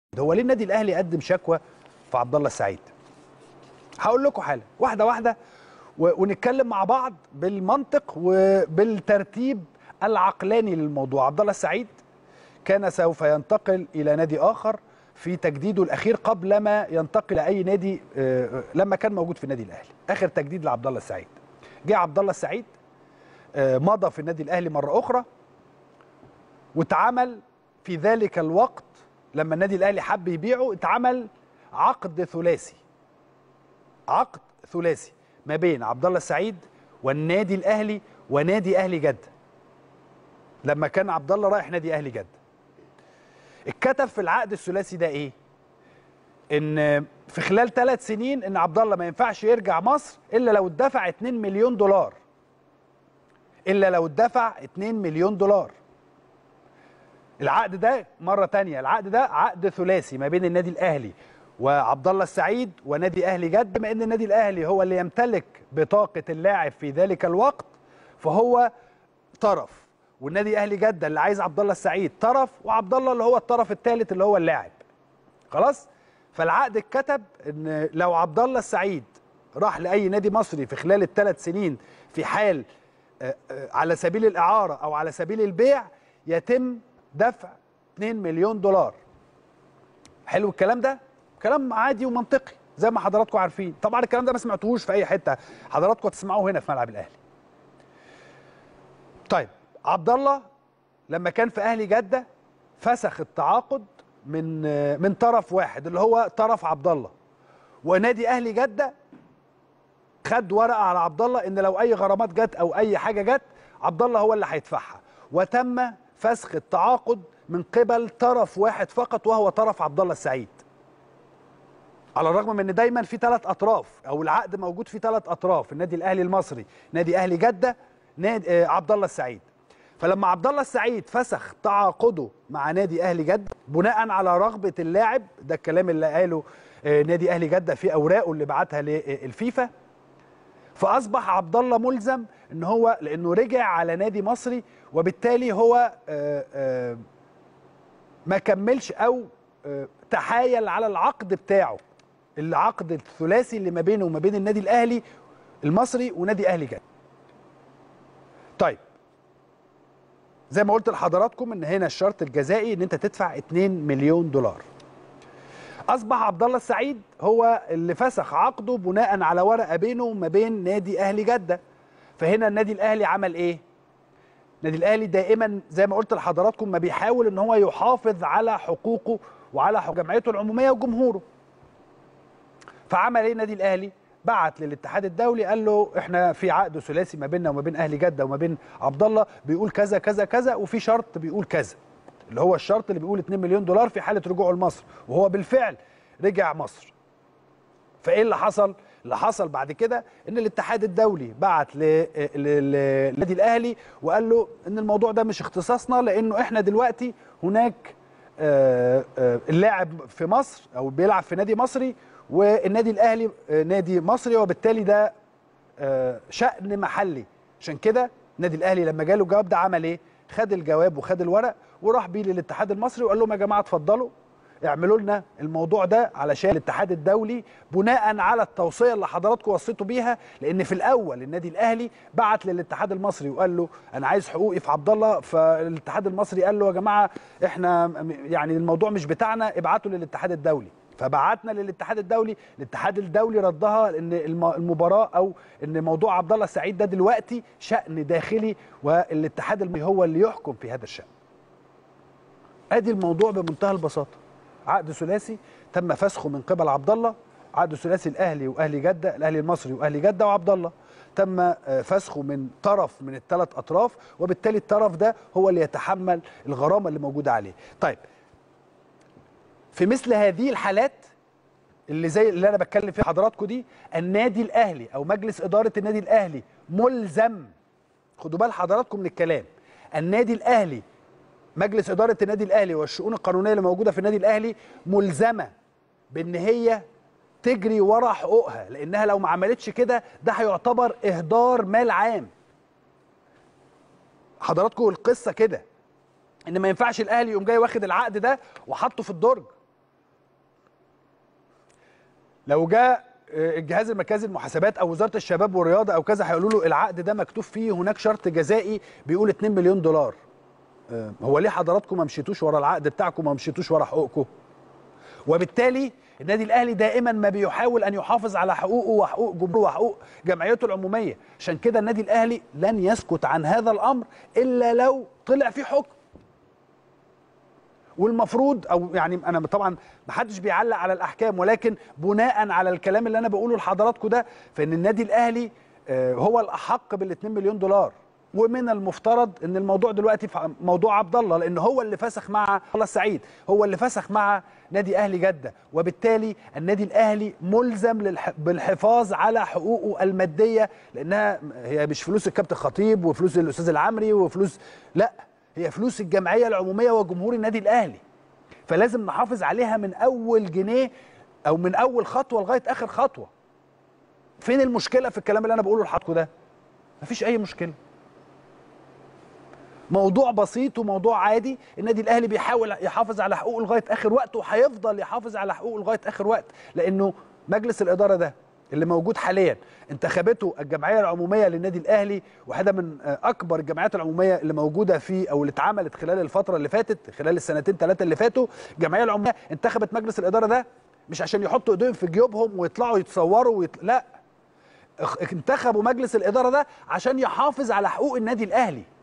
هو ليه النادي الاهلي قدم شكوى في عبد الله السعيد هقول لكم حالا واحده واحده و- ونتكلم مع بعض بالمنطق وبالترتيب العقلاني للموضوع عبد الله السعيد كان سوف ينتقل الى نادي اخر في تجديده الاخير قبل ما ينتقل لاي نادي آه، لما كان موجود في النادي الاهلي اخر تجديد لعبد الله السعيد جه عبد الله السعيد آه، مضى في النادي الاهلي مره اخرى واتعمل في ذلك الوقت لما النادي الاهلي حب يبيعه اتعمل عقد ثلاثي عقد ثلاثي ما بين عبد الله السعيد والنادي الاهلي ونادي اهلي جده لما كان عبد الله رايح نادي اهلي جده اتكتب في العقد الثلاثي ده ايه ان في خلال ثلاث سنين ان عبد الله ما ينفعش يرجع مصر الا لو اتدفع 2 مليون دولار الا لو اتدفع 2 مليون دولار العقد ده مره تانية العقد ده عقد ثلاثي ما بين النادي الاهلي وعبد الله السعيد ونادي اهلي جده بما ان النادي الاهلي هو اللي يمتلك بطاقه اللاعب في ذلك الوقت فهو طرف والنادي اهلي جده اللي عايز عبد الله السعيد طرف وعبد الله اللي هو الطرف الثالث اللي هو اللاعب خلاص فالعقد اتكتب ان لو عبد الله السعيد راح لاي نادي مصري في خلال الثلاث سنين في حال آه، آه، على سبيل الاعاره او على سبيل البيع يتم دفع 2 مليون دولار حلو الكلام ده كلام عادي ومنطقي زي ما حضراتكم عارفين طبعا الكلام ده ما سمعتوهوش في اي حته حضراتكم هتسمعوه هنا في ملعب الاهلي طيب عبد الله لما كان في اهلي جده فسخ التعاقد من من طرف واحد اللي هو طرف عبد الله ونادي اهلي جده خد ورقه على عبد الله ان لو اي غرامات جت او اي حاجه جت عبد الله هو اللي هيدفعها وتم فسخ التعاقد من قبل طرف واحد فقط وهو طرف عبد الله السعيد على الرغم من ان دايما في ثلاث اطراف او العقد موجود فيه ثلاث اطراف النادي الاهلي المصري نادي اهلي جده نادي آه، عبد الله السعيد فلما عبد الله السعيد فسخ تعاقده مع نادي اهلي جده بناء على رغبه اللاعب ده الكلام اللي قاله آه، نادي اهلي جده في اوراقه اللي بعتها للفيفا فاصبح عبد الله ملزم ان هو لانه رجع على نادي مصري وبالتالي هو آه، آه، ما كملش او آه، تحايل على العقد بتاعه العقد الثلاثي اللي ما بينه وما بين النادي الاهلي المصري ونادي اهلي جده طيب زي ما قلت لحضراتكم ان هنا الشرط الجزائي ان انت تدفع 2 مليون دولار اصبح عبد الله السعيد هو اللي فسخ عقده بناء على ورقه بينه وما بين نادي اهلي جده فهنا النادي الاهلي عمل ايه النادي الاهلي دائما زي ما قلت لحضراتكم ما بيحاول ان هو يحافظ على حقوقه وعلى حقوق جمعيته العموميه وجمهوره فعمل ايه النادي الاهلي بعت للاتحاد الدولي قال له احنا في عقد ثلاثي ما بيننا وما بين اهلي جده وما بين عبد الله بيقول كذا كذا كذا وفي شرط بيقول كذا اللي هو الشرط اللي بيقول 2 مليون دولار في حاله رجوعه لمصر وهو بالفعل رجع مصر فايه اللي حصل اللي حصل بعد كده ان الاتحاد الدولي بعت ل- ل- للنادي الاهلي وقال له ان الموضوع ده مش اختصاصنا لانه احنا دلوقتي هناك آه، آه، اللاعب في مصر او بيلعب في نادي مصري والنادي الاهلي آه، نادي مصري وبالتالي ده آه، شأن محلي عشان كده النادي الاهلي لما جاله الجواب ده عمل ايه خد الجواب وخد الورق وراح بيه للاتحاد المصري وقال لهم يا جماعه اتفضلوا اعملوا لنا الموضوع ده علشان الاتحاد الدولي بناء على التوصيه اللي حضراتكم وصيتوا بيها لان في الاول النادي الاهلي بعت للاتحاد المصري وقال له انا عايز حقوقي في عبد الله فالاتحاد المصري قال له يا جماعه احنا م- يعني الموضوع مش بتاعنا ابعتوا للاتحاد الدولي فبعتنا للاتحاد الدولي الاتحاد الدولي ردها ان الم- المباراه او ان موضوع عبد الله السعيد ده دلوقتي شان داخلي والاتحاد الم- هو اللي يحكم في هذا الشان ادي الموضوع بمنتهى البساطه عقد ثلاثي تم فسخه من قبل عبد الله عقد ثلاثي الاهلي واهلي جده الاهلي المصري واهلي جده وعبد الله تم آه، فسخه من طرف من الثلاث اطراف وبالتالي الطرف ده هو اللي يتحمل الغرامه اللي موجوده عليه طيب في مثل هذه الحالات اللي زي اللي انا بتكلم فيها حضراتكم دي النادي الاهلي او مجلس اداره النادي الاهلي ملزم خدوا بال حضراتكم من الكلام النادي الاهلي مجلس اداره النادي الاهلي والشؤون القانونيه اللي موجوده في النادي الاهلي ملزمه بان هي تجري ورا حقوقها لانها لو ما عملتش كده ده هيعتبر اهدار مال عام حضراتكم القصه كده ان ما ينفعش الاهلي يقوم جاي واخد العقد ده وحطه في الدرج لو جاء آه، الجهاز المركزي للمحاسبات او وزاره الشباب والرياضه او كذا هيقولوا له العقد ده مكتوب فيه هناك شرط جزائي بيقول 2 مليون دولار آه، هو ليه حضراتكم ما مشيتوش ورا العقد بتاعكم ما مشيتوش ورا حقوقكم وبالتالي النادي الاهلي دائما ما بيحاول ان يحافظ على حقوقه وحقوق جمهوره وحقوق جمعيته العموميه عشان كده النادي الاهلي لن يسكت عن هذا الامر الا لو طلع في حكم والمفروض او يعني انا طبعا ما حدش بيعلق على الاحكام ولكن بناء على الكلام اللي انا بقوله لحضراتكم ده فان النادي الاهلي آه، هو الاحق بال 2 مليون دولار ومن المفترض ان الموضوع دلوقتي في موضوع عبد الله لان هو اللي فسخ مع عبد الله السعيد هو اللي فسخ مع نادي اهلي جده وبالتالي النادي الاهلي ملزم للح- بالحفاظ على حقوقه الماديه لانها هي مش فلوس الكابتن خطيب وفلوس الاستاذ العمري وفلوس لا هي فلوس الجمعيه العموميه وجمهور النادي الاهلي فلازم نحافظ عليها من اول جنيه او من اول خطوه لغايه اخر خطوه فين المشكله في الكلام اللي انا بقوله لحضراتكم ده مفيش اي مشكله موضوع بسيط وموضوع عادي النادي الاهلي بيحاول يحافظ على حقوقه لغايه اخر وقت وهيفضل يحافظ على حقوقه لغايه اخر وقت لانه مجلس الاداره ده اللي موجود حاليا انتخبته الجمعيه العموميه للنادي الاهلي واحده من آه، اكبر الجمعيات العموميه اللي موجوده في او اللي اتعملت خلال الفتره اللي فاتت خلال السنتين ثلاثه اللي فاتوا الجمعيه العموميه انتخبت مجلس الاداره ده مش عشان يحطوا ايديهم في جيوبهم ويطلعوا يتصوروا ويط... لا اخ- انتخبوا مجلس الاداره ده عشان يحافظ على حقوق النادي الاهلي